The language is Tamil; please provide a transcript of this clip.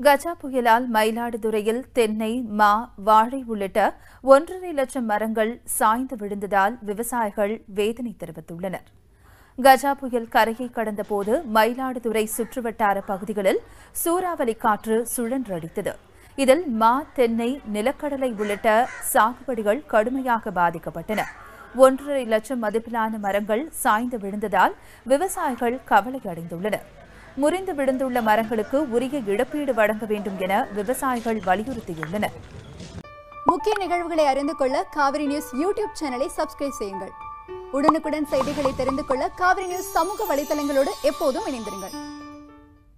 கஜா புயலால் மயிலாடுதுறையில் தென்னை மா வாழை உள்ளிட்ட ஒன்றரை லட்சம் மரங்கள் சாய்ந்து விழுந்ததால் விவசாயிகள் வேதனை தெரிவித்துள்ளனர் கஜா புயல் கரையை கடந்தபோது மயிலாடுதுறை சுற்றுவட்டார பகுதிகளில் சூறாவளி காற்று சுழன்றடித்தது இதில் மா தென்னை நிலக்கடலை உள்ளிட்ட சாகுபடிகள் கடுமையாக பாதிக்கப்பட்டன ஒன்றரை லட்சம் மதிப்பிலான மரங்கள் சாய்ந்து விழுந்ததால் விவசாயிகள் கவலை அடைந்துள்ளனர் முறிந்து விழுந்துள்ள மரங்களுக்கு உரிய இழப்பீடு வழங்க வேண்டும் என விவசாயிகள் வலியுறுத்தியுள்ளனர் முக்கிய நிகழ்வுகளை அறிந்து கொள்ள காவிரி நியூஸ் யூடியூப் சேனலை சப்ஸ்கிரைப் செய்யுங்கள் உடனுக்குடன் செய்திகளை தெரிந்து கொள்ள காவிரி நியூஸ் சமூக வலைதளங்களோடு எப்போதும் இணைந்திருங்கள்